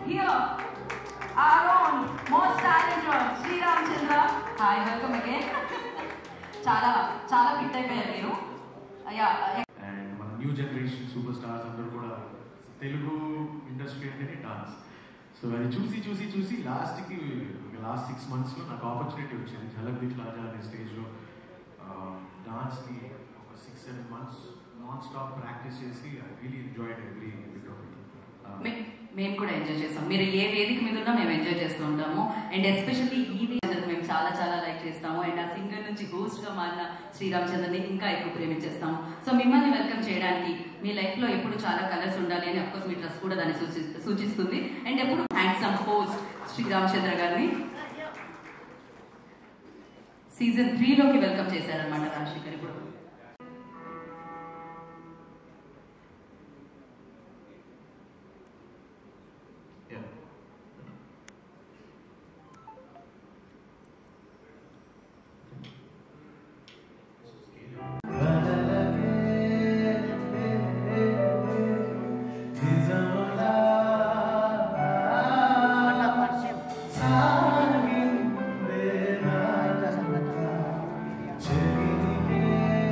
here, our own most talented Sri Ramchandra. Hi, welcome again. చాలా చాలా fit అయిపోయారు మీరు యా అండ్ మన న్యూ జనరేషన్ సూపర్ స్టార్స్ అందరూ కూడా తెలుగు ఇండస్ట్రీ అంటేనే డాన్స్ సో అది చూసి చూసి చూసి లాస్ట్కి లాస్ట్ సిక్స్ మంత్స్లో నాకు ఆపర్చునిటీ వచ్చింది ఝలక్ దిక్లాజా అనే స్టేజ్లో డాన్స్ని ఒక six seven months non stop practice చేసి I really enjoyed every bit of మే- మేము కూడా ఎంజాయ్ చేస్తాం మీరు ఏ వేదిక మీద ఉన్నా మేము ఎంజాయ్ చేస్తూ ఉంటాము అండ్ ఎస్పెషల్లీ ఈ వేదిక మేము చాలా చాలా లైక్ చేస్తాము అండ్ ఆ సింగర్ నుంచి గోస్ట్ గా మారిన శ్రీరామచంద్రని ఇంకా ఎక్కువ ప్రేమించేస్తాము సో మిమ్మల్ని వెల్కమ్ చేయడానికి మీ లైఫ్ లో ఎప్పుడు చాలా కలర్స్ ఉండాలి అని అఫ్కోర్స్ మీ డ్రెస్ కూడా దాన్ని సూచి సూచిస్తుంది అండ్ ఎప్పుడు హ్యాండ్సమ్ హోస్ట్ శ్రీరామచంద్ర గారిని సీజన్ త్రీలోకి వెల్కమ్ చేశారనమాట రాజశేఖర్ ఇప్పుడు సాగిందే నా చెలికే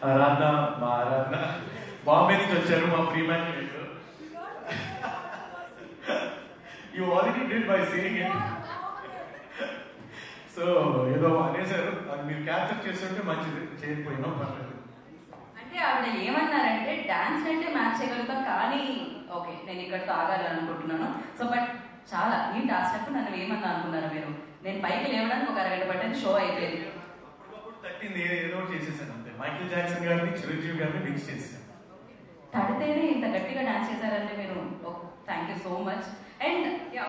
ఆరాధన మా ఆరాధన బాంబే నుంచి వచ్చారు మా pre match you already did by saying it so ఏదో అనేసారు అది మీరు క్యాప్చర్ చేస్తుంటే మంచిది చేయకపోయినా పర్లేదు అంటే ఆవిడ ఏమన్నారంటే డాన్స్ అంటే మ్యాచ్ చేయగలుగుతాం కానీ ఓకే నేను ఇక్కడితో ఆగాలి అనుకుంటున్నాను సో బట్ చాలా ఏంటి ఆ స్టెప్ నన్ను ఏమన్నా అనుకున్నారు మీరు నేను పైకి లేవడానికి ఒక అరగంట పట్టింది షో అయిపోయింది అప్పుడు తట్టింది ఏదో ఒకటి చేసేసాను అంతే మైకిల్ జాక్సన్ గారిని చిరంజీవి గారిని మిక్స్ చేశాను తడితేనే ఇంత గట్టిగా డాన్స్ చేశారంటే మీరు thank you so much and